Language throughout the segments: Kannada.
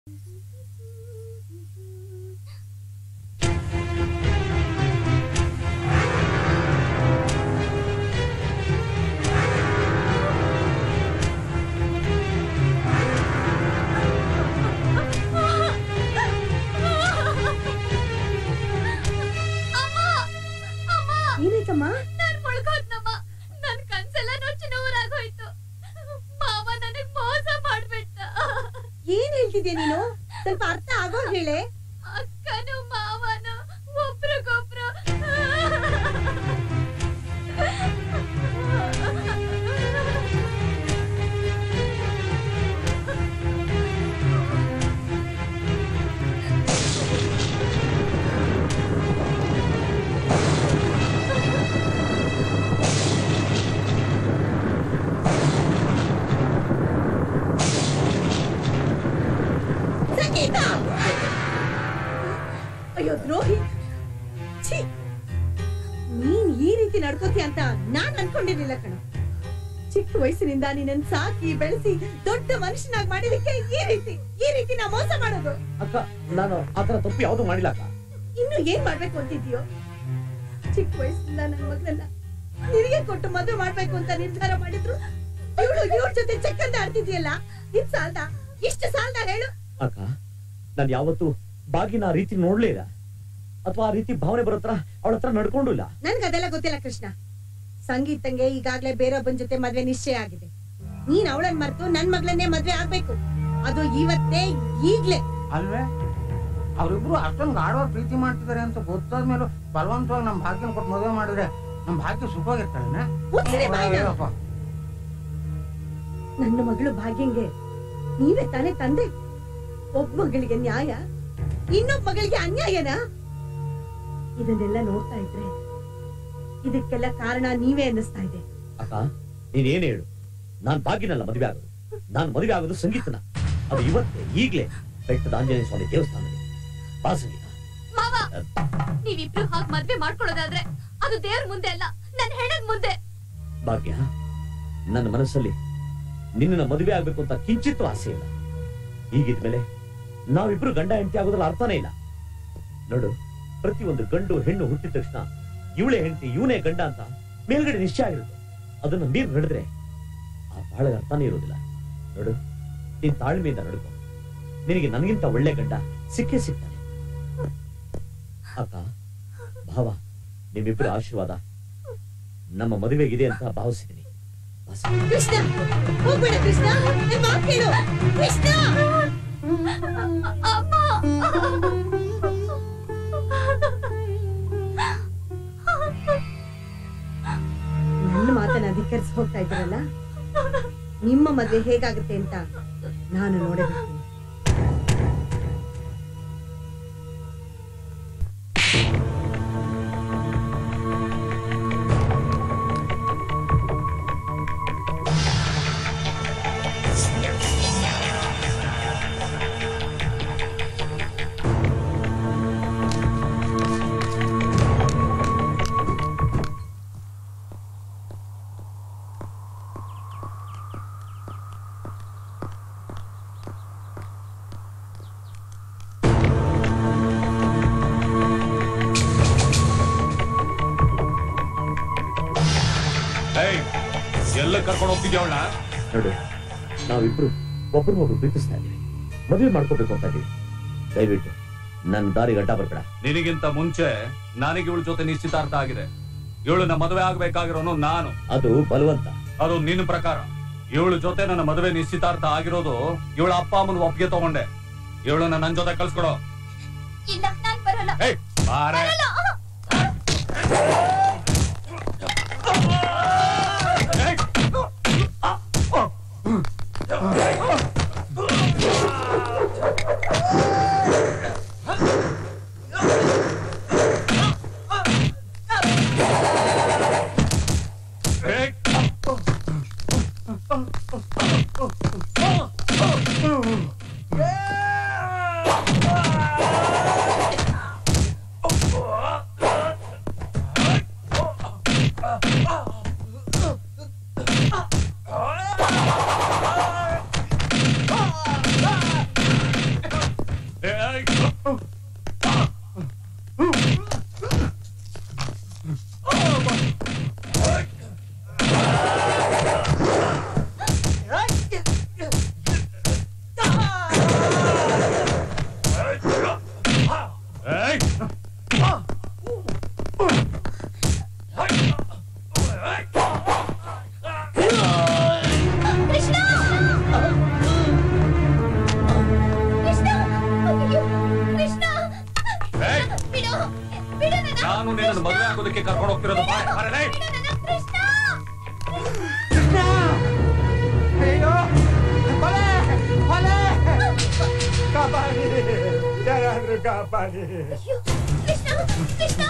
ಏನಾಯ್ತಮ್ಮ ನಾನ್ ಮುಳ್ಗೋದ್ನಮ್ಮ ನನ್ ಕನ್ಸೆಲ್ಲ ನುಚ್ಚು ನೂರಾಗೋಯ್ತು ಮಾವ ನನಗ್ ಮೋಸ ಮಾಡ್ಬಿಟ್ಟ ಏನ್ ಹೇಳ್ತಿದ್ಯಾ ನೀನು ಸ್ವಲ್ಪ ಅರ್ಥ ಆಗೋ ಹೇಳೆ ಅಕ್ಕನು ಮಾವನು ಒಬ್ರಿಗೊಬ್ರು ಸಂಗೀತ ಅಯ್ಯೋ ದ್ರೋಹಿ ಛೀ ನೀನ್ ಈ ರೀತಿ ನಡ್ಕೋತೀಯ ಅಂತ ನಾನ್ ಅನ್ಕೊಂಡಿರ್ಲಿಲ್ಲ ಕಣ ಚಿಕ್ಕ ವಯಸ್ಸಿನಿಂದ ನೀನನ್ ಸಾಕಿ ಬೆಳೆಸಿ ದೊಡ್ಡ ಮನುಷ್ಯನಾಗಿ ಮಾಡಿದಕ್ಕೆ ಈ ರೀತಿ ಈ ರೀತಿ ನಾ ಮೋಸ ಮಾಡೋದು ಅಕ್ಕ ನಾನು ಆತರ ತಪ್ಪು ಯಾವ್ದು ಮಾಡಿಲ್ಲ ಅಕ್ಕ ಇನ್ನು ಏನ್ ಮಾಡ್ಬೇಕು ಅಂತಿದ್ಯೋ ಚಿಕ್ಕ ವಯಸ್ಸಿನಿಂದ ನನ್ ಮಗಳನ್ನ ನಿನಗೆ ಕೊಟ್ಟು ಮದುವೆ ಮಾಡ್ಬೇಕು ಅಂತ ನಿರ್ಧಾರ ಮಾಡಿದ್ರು ಇವಳು ಇವ್ರ ಜೊತೆ ಚೆಕ್ಕಂತ ಆಡ್ತಿದ್ಯಲ್ಲ ಇದ್ ಸಾಲ್ದ ಇಷ್ಟು ಸಾಲ್ದ ಹೇಳು ಅಕ್ಕ ನಾನು ಯಾವತ್ತು ಬಾಗಿನ ಆ ರೀತಿ ನೋಡ್ಲೇ ಇಲ್ಲ ಅಥವಾ ಆ ರೀತಿ ಭಾವನೆ ಬರೋತ್ರ ಅವಳ ಹತ್ರ ನಡ್ಕೊಂಡು ಇಲ್ಲ ನನ್ಗೆ ಅದೆಲ್ಲ ಗೊತ್ತಿಲ್ಲ ಕೃಷ್ಣ ಸಂಗೀತಂಗೆ ಈಗಾಗ್ಲೇ ಬೇರೊಬ್ಬನ ಜೊತೆ ಮದ್ವೆ ನಿಶ್ಚಯ ಆಗಿದೆ ನೀನ್ ಅವಳನ್ ಮರ್ತು ನನ್ ಮಗಳನ್ನೇ ಮದ್ವೆ ಆಗ್ಬೇಕು ಅದು ಇವತ್ತೇ ಈಗ್ಲೇ ಅಲ್ವೇ ಅವರಿಬ್ರು ಅಷ್ಟೊಂದು ಗಾಢವಾಗಿ ಪ್ರೀತಿ ಮಾಡ್ತಿದ್ದಾರೆ ಅಂತ ಗೊತ್ತಾದ್ಮೇಲೆ ಬಲವಂತವಾಗಿ ನಮ್ ಭಾಗ್ಯನ ಕೊಟ್ಟು ಮದುವೆ ಮಾಡಿದ್ರೆ ನಮ್ ಭಾಗ್ಯ ಸುಖವಾಗಿರ್ತಾಳೆ ಮುಚ್ಚ್ರಿ ಬಾಯ್ನ. ನನ್ನ ಮಗಳು ಭಾಗ್ಯಂಗೆ ನೀವೇ ತಾನೇ ತಂದೆ ಒಬ್ಬ ಮಗಳಿಗೆ ನ್ಯಾಯ ಇನ್ನೊಬ್ಬ ಮಗಳಿಗೆ ಅನ್ಯಾಯನಾ ಇದನ್ನೆಲ್ಲ ನೋಡ್ತಾ ಇದ್ರೆ ಇದಕ್ಕೆಲ್ಲ ಕಾರಣ ನೀವೇ ಅನ್ನಿಸ್ತಾ ಇದೆ ಅಕ್ಕ ನೀನೇನ್ ಹೇಳು ನಾನ್ ಬಾಗಿನಲ್ಲ ಮದುವೆ ಆಗೋದು ನಾನ್ ಮದುವೆ ಆಗೋದು ಸಂಗೀತನ ಅದು ಇವತ್ತೇ ಈಗ್ಲೇ ಬೆಟ್ಟದ ಆಂಜನೇಯ ಸ್ವಾಮಿ ದೇವಸ್ಥಾನದಲ್ಲಿ ಬಾ ಸಂಗೀತ ಮಾವ ನೀವಿಬ್ರು ಹಾಗ್ ಮದ್ವೆ ಮಾಡ್ಕೊಳ್ಳೋದಾದ್ರೆ ಅದು ದೇವ್ರ ಮುಂದೆ ಅಲ್ಲ ನನ್ ಹೆಣದ ಮುಂದೆ ಭಾಗ್ಯ ನನ್ನ ಮನಸ್ಸಲ್ಲಿ ನಿನ್ನ ಮದುವೆ ಆಗ್ಬೇಕು ಅಂತ ಕಿಂಚಿತ್ತೂ ಆಸೆ ಇಲ್ಲ ಹೀಗಿದ್ಮೇಲೆ ನಾವಿಬ್ರು ಗಂಡ ಹೆಂಡತಿ ಆಗೋದ್ರಲ್ಲಿ ಅರ್ಥನೇ ಇಲ್ಲ ನೋಡು ಪ್ರತಿಯೊಂದು ಗಂಡು ಹೆಣ್ಣು ಹುಟ್ಟಿದ ತಕ್ಷಣ ಇವಳೇ ಹೆಂಡತಿ ಇವನೇ ಗಂಡ ಅಂತ ಮೇಲ್ಗಡೆ ನಿಶ್ಚಯ ಆಗಿರುತ್ತೆ ಅದನ್ನ ಮೀರ್ ನಡೆದ್ರೆ ಆ ಬಾಳಗ ಅರ್ಥನೇ ಇರೋದಿಲ್ಲ ನೋಡು ನೀನ್ ತಾಳ್ಮೆಯಿಂದ ನಡ್ಕೊ ನಿನಗೆ ನನಗಿಂತ ಒಳ್ಳೆ ಗಂಡ ಸಿಕ್ಕೇ ಸಿಗ್ತಾನೆ ಅಕ್ಕ ಭಾವ ನಿಮ್ಮಿಬ್ಬರ ಆಶೀರ್ವಾದ ನಮ್ಮ ಮದುವೆಗಿದೆ ಅಂತ ಭಾವಿಸಿದ್ದೀನಿ ಬಾ ಸಂಗೀತ. ಕೃಷ್ಣ ಹೋಗ್ಬೇಡ ಕೃಷ್ಣ ನನ್ ಮಾತ್ ಕೇಳು ಕೃಷ್ಣ ನನ್ನ ಮಾತನ್ನ ಅಧಿಕರಿಸಿ ಹೋಗ್ತಾ ಇದ್ದೀರಲ್ಲ ನಿಮ್ಮ ಮದ್ವೆ ಹೇಗಾಗುತ್ತೆ ಅಂತ ನಾನು ನೋಡಬೇಕು ಏಯ್ ಎಲ್ಲ ಕರ್ಕೊಂಡು ಹೋಗ್ತಿದ್ಯಾ ಅವಳ ನೋಡು ನಾವಿಬ್ರು ಒಬ್ರನ್ನೊಬ್ರು ಪ್ರೀತಿಸ್ತಾ ಇದ್ದೀವಿ ಮದುವೆ ಮಾಡ್ಕೋಬೇಕು ಅಂತ ಇದ್ದೀವಿ ದಯವಿಟ್ಟು ನನ್ನ ದಾರಿ ಗಡ್ಡ ಬರ್ಬೇಡ ನಿನಗಿಂತ ಮುಂಚೆ ನನಗೆ ಇವಳ ಜೊತೆ ನಿಶ್ಚಿತಾರ್ಥ ಆಗಿದೆ ಇವಳನ್ನ ಮದುವೆ ಆಗ್ಬೇಕಾಗಿರೋನು ನಾನು ಅದು ಬಲವಂತ ಅದು ನಿನ್ನ ಪ್ರಕಾರ ಇವಳ ಜೊತೆ ನನ್ನ ಮದುವೆ ನಿಶ್ಚಿತಾರ್ಥ ಆಗಿರೋದು ಇವಳ ಅಪ್ಪ ಅಮ್ಮನ ಒಪ್ಪಿಗೆ ತಗೊಂಡೆ ಇವಳನ್ನ ನನ್ ಜೊತೆ ಕಳ್ಸ್ಕೊಡೋ ಇಲ್ಲ ನಾನ್ ಬರಲ್ಲ ಏಯ್ ಬಾರೆ ಕೃಷ್ಣ ಕೃಷ್ಣ ಅಯ್ಯೋ, ಕೃಷ್ಣ ಏಯ್! ಬಿಡು ಬಿಡು ನನ್ನ ನಾನು ನಿನ್ನ ಮದುವೆ ಆಗೋದಕ್ಕೆ ಕರ್ಕೊಂಡು ಹೋಗ್ತಿರೋದು ಬಾ, ಬಾರಲೇ. ಬಿಡು ನನ್ನ ಕೃಷ್ಣ ಕೃಷ್ಣ ಅಯ್ಯೋ ಕೊಲೆ ಕೊಲೆ ಕಾಪಾಡಿ ಯಾರಾದ್ರೂ ಕಾಪಾಡಿ ಅಯ್ಯೋ, ಕೃಷ್ಣ ಕೃಷ್ಣ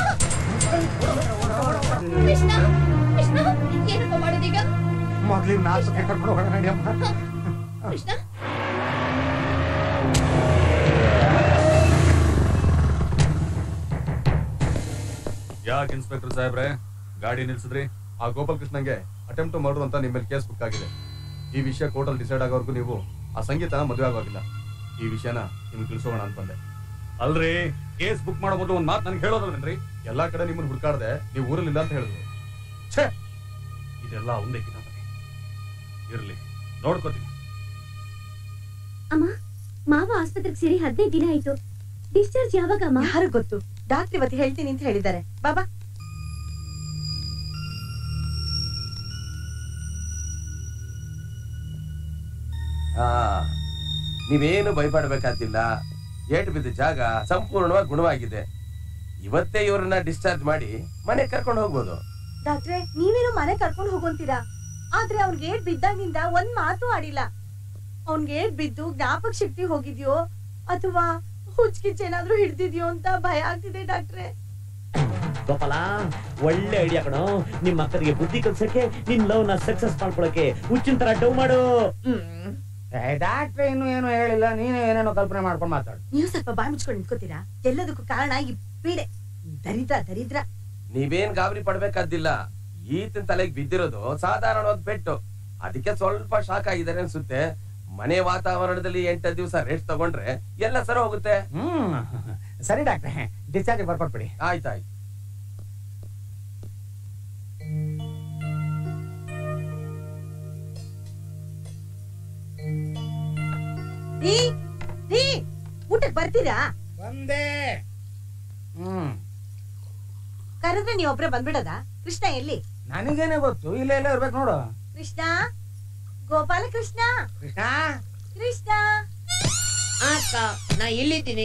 ಕೃಷ್ಣ ಕೃಷ್ಣ ಏನಪ್ಪ ಮಾಡೋದೀಗ ಮೊದ್ಲಿನ ನಾಲ್ಕಕ್ಕೆ ಕರ್ಕೊಂಡು ಹೋಗೋಣ ನಡಿಯಮ್ಮ ಕೃಷ್ಣ ಯಾಕೆ ಇನ್ಸ್ಪೆಕ್ಟರ್ ಸಾಹೇಬ್ರೆ ಗಾಡಿ ನಿಲ್ಸಿದ್ರಿ ಆ ಗೋಪಾಲ್ ಕೃಷ್ಣಂಗೆ ಅಟೆಂಪ್ಟ್ ಮರ್ಡರ್ ಅಂತ ನಿಮ್ಮ ಮೇಲೆ ಕೇಸ್ ಬುಕ್ ಆಗಿದೆ ಈ ವಿಷಯ ಕೋರ್ಟಲ್ಲಿ ಡಿಸೈಡ್ ಆಗೋವರೆಗೂ ನೀವು ಆ ಸಂಗೀತನ ಮದುವೆ ಆಗೋಗಿಲ್ಲ ಈ ವಿಷಯನ ನಿಮ್ಗೆ ತಿಳಿಸೋಣ ಅಂತಂದೆ ಅಲ್ರಿ ಕೇಸ್ ಬುಕ್ ಮಾಡೋ ಮೊದಲು ಒಂದ್ ಮಾತು ನನಗೆ ಹೇಳೋದಲ್ರಿ ಎಲ್ಲಾ ಕಡೆ ನಿಮ್ಮನ್ನ ಹುಡ್ಕಾಡ್ದೆ ನೀವು ಊರಲ್ಲಿಲ್ಲ ಅಂತ ಹೇಳಿದ್ರು ಛೇ ಇದೆಲ್ಲ ಒಂದೇ ಕಿನ್ನ ಮನೆ ಇರ್ಲಿ ನೋಡ್ಕೋತೀನಿ ಅಮ್ಮ ಮಾವ ಆಸ್ಪತ್ರೆಗೆ ಸೇರಿ ಹದಿನೈದು ದಿನ ಆಯ್ತು ಡಿಸ್ಚಾರ್ಜ್ ಯಾವಾಗ ಅಮ್ಮ ಯಾರು ಗೊತ್ತು ಡಾಕ್ಟರ್ ಇವತ್ತು ಹೇಳ್ತೀನಿ ಅಂತ ಹೇಳಿದ್ದಾರೆ ಬಾಬಾ ಆ ನೀವೇನು ಭಯಪಡಬೇಕಾತಿಲ್ಲ ಏಟು ಬಿದ್ದ ಜಾಗ ಸಂಪೂರ್ಣವಾಗಿ ಗುಣವಾಗಿದೆ ಇವತ್ತೇ ಇವ್ರನ್ನ ಡಿಸ್ಚಾರ್ಜ್ ಮಾಡಿ ಮನೆ ಕರ್ಕೊಂಡು ಹೋಗ್ಬೋದು ಡಾಕ್ಟ್ರೆ ನೀವೇನು ಮನೆ ಕರ್ಕೊಂಡು ಹೋಗೋಂತೀರಾ ಆದ್ರೆ ಅವ್ನ್ಗೆ ಏಟ್ ಬಿದ್ದಾಗಿಂದ ಒಂದ್ ಮಾತು ಆಡಿಲ್ಲ ಅವ್ನ್ಗೆ ಏಟ್ ಬಿದ್ದು ಜ್ಞಾಪಕ ಶಕ್ತಿ ಹೋಗಿದ್ಯೋ ಅಥವಾ ಹುಚ್ಕಿಚ್ ಏನಾದ್ರೂ ಹಿಡ್ದಿದ್ಯೋ ಅಂತ ಭಯ ಆಗ್ತಿದೆ ಡಾಕ್ಟ್ರೆ ಗೋಪಾಲ ಒಳ್ಳೆ ಐಡಿಯಾ ಕಣೋ ನಿಮ್ಮ ಅಕ್ಕನಿಗೆ ಬುದ್ಧಿ ಕಲ್ಸಕ್ಕೆ ನಿನ್ ಲವ್ ನ ಸಕ್ಸಸ್ ಮಾಡ್ಕೊಳಕ್ಕೆ ಹುಚ್ಚಿನ ತರ ಡವ್ ಮಾಡು ಹ್ಮ್. ಡಾಕ್ಟ್ರೆ ಇನ್ನು ಏನು ಹೇಳಿಲ್ಲ ನೀನೇ ಏನೇನೋ ಕಲ್ಪನೆ ಮಾಡ್ಕೊಂಡು ಮಾತಾಡು ನೀವು ಸ್ವಲ್ಪ ಬಾಯಿ ಮುಚ್ಕೊಂಡು ನಿಂತ್ಕೋತೀರಾ ಎಲ್ಲದಕ್ಕೂ ಕಾರಣ ಈ ಪೀಡೆ ದರಿದ್ರ ದರಿದ್ರ ನೀವೇನ್ ಗಾಬರಿ ಪಡ್ಬೇಕಾದಿಲ್ಲ ಈತನ ತಲೆಗೆ ಬಿದ್ದಿರೋದು ಸಾಧಾರಣವಾದ ಪೆಟ್ಟು ಅದಕ್ಕೆ ಸ್ವಲ್ಪ ಶಾಕ್ ಆಗಿದ್ದಾರೆ ಅನ್ಸುತ್ತೆ ಮನೆ ವಾತಾವರಣದಲ್ಲಿ ಎಂಟ ದಿವಸ ರೆಸ್ಟ್ ತಗೊಂಡ್ರೆ ಎಲ್ಲ ಸರ ಹೋಗುತ್ತೆ ಹ್ಮ್ ಸರಿ ಡಾಕ್ಟ್ರೆ ಡಿಸ್ಚಾರ್ಜ್ ಬರ್ಕೊಟ್ಬಿಡಿ ಆಯ್ತಾಯ್ತು ರೀ ರೀ ಊಟಕ್ ಬರ್ತೀರಾ ಒಂದೇ ಹ್ಮ್ ಕರೆದ್ರೆ ನೀವ್ ಒಬ್ರೆ ಬಂದ್ಬಿಡದ ಕೃಷ್ಣ ಎಲ್ಲಿ ನನಗೇನೆ ಗೊತ್ತು ಇಲ್ಲೇ ಇಲ್ಲೇ ಇರ್ಬೇಕು ನೋಡು ಕೃಷ್ಣ ಗೋಪಾಲ ಕೃಷ್ಣ ಕೃಷ್ಣ ಕೃಷ್ಣ ಅಕ್ಕ ನಾ ಇಲ್ಲಿದ್ದೀನಿ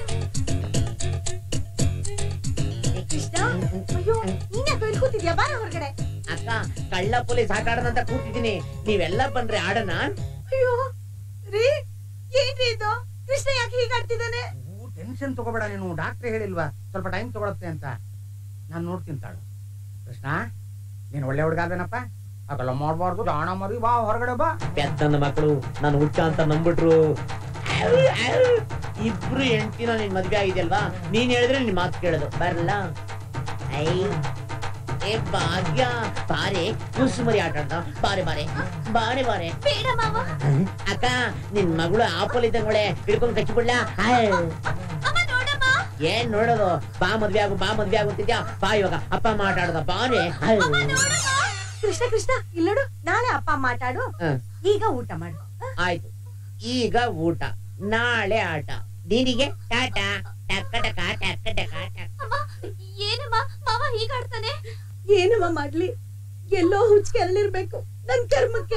ಕೃಷ್ಣ ಅಯ್ಯೋ ನೀನ್ ಯಾಕೆ ಇಲ್ಲಿ ಕೂತಿದ್ಯಾ ಬಾರ ಹೊರಗಡೆ ಅಕ್ಕ ಕಳ್ಳ ಪೊಲೀಸ್ ಆಟ ಆಡೋಣ ಕೂತಿದ್ದೀನಿ ನೀವೆಲ್ಲ ಬಂದ್ರೆ ಆಡೋಣ ಅಯ್ಯೋ ರೀ ಏನ್ರಿ ಇದು ಕೃಷ್ಣ ಯಾಕೆ ಹೀಗೆ ಆಡ್ತಿದ್ದಾನೆ ಟೆನ್ಷನ್ ತಗೋಬೇಡ ನೀನು ಡಾಕ್ಟ್ರೆ ಹೇಳಿಲ್ವಾ ಸ್ವಲ್ಪ ಟೈಮ್ ತಗೊಳತ್ತೆ ಅಂತ ನಾನು ನೋಡ್ತೀನಿ ತಾಳು ಕೃಷ್ಣ ನೀನು ಒಳ್ಳೆ ಹುಡುಗ ಅಲ್ವೇನಪ್ಪ ಹಾಗೆಲ್ಲ ಮಾಡ್ಬಾರ್ದು ಜಾಣ ಮರಿ ಬಾ ಹೊರಗಡೆ ಬಾ ನನ್ನ ಮಕ್ಕಳು ನಾನು ಹುಚ್ಚ ಅಂತ ನಂಬಿಟ್ರು ಔ, ಔ. ಇಬ್ರು ಹೆಂಡ್ತಿನ ನಿನ್ ಮದ್ವೆ ಆಗಿದೆಯಲ್ವಾ ನೀನ್ ಹೇಳಿದ್ರೆ ನಿನ್ ಮಾತು ಕೇಳೋದು ಬರಲ್ಲ ಐ ಏ ಭಾಗ್ಯ ಬಾರೆ ಕುಸುಮರಿ ಆಟ ಆಡ್ದ ಬಾರೆ ಬಾರೆ ಬಾರೆ ಬಾರೆ ಬೇಡ ಮಾವ ಅಕ್ಕ ನಿನ್ ಮಗಳು ಆಪಲ್ ಇದ್ದಂಗೊಳೆ ಹಿಡ್ಕೊಂಡ್ ಕಚ್ಚಿಬಿಡ್ಲಾ ಅಮ್ಮ ನೋಡಮ್ಮ ಏನ್ ನೋಡೋದು ಬಾ ಮದ್ವೆ ಆಗು ಬಾ ಮದ್ವೆ ಆಗುತ್ತಿದ್ಯಾ ಬಾ ಇವಾಗ ಅಪ್ಪ ಅಮ್ಮ ಆಟ ಆಡ್ದ ಬಾರೆ ಐ. ಅಮ್ಮ ನೋಡಮ್ಮ ಕೃಷ್ಣ ಕೃಷ್ಣ ಇಲ್ಲೋಡು ನಾಳೆ ಅಪ್ಪ ಮಾತಾಡು ಹ. ಈಗ ಊಟ ಮಾಡು ಆಯ್ತು ಈಗ ಊಟ ನಾಳೆ ಆಟ ನಿನಗೆ ಟಾಟಾ ಟಕ್ಕ ಟಕ ಟಕ್ಕ ಟಕ ಟಕ ಅಮ್ಮ ಏನಮ್ಮ ಮಾವ ಹೀಗಾಡ್ತಾನೆ ಏನಮ್ಮ ಮಾಡ್ಲಿ ಎಲ್ಲೋ ಹುಚ್ಚ ಕೆರಳಿರ್ಬೇಕು ನನ್ ಕರ್ಮಕ್ಕೆ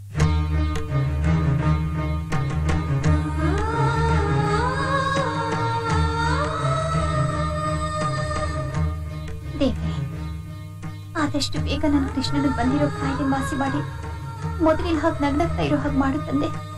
ದೇವ್ರೆ ಆದಷ್ಟು ಬೇಗ ನನ್ನ ಕೃಷ್ಣನಿಗೆ ಬಂದಿರೋ ಕಾಯಿಲೆ ಮಾಸಿ ಮಾಡಿ ಮೊದಲಿನ ಹಾಗೆ ನಗ್ನಗ್ತಾ ಇರೋ ಹಾಗೆ ಮಾಡು ತಂದೆ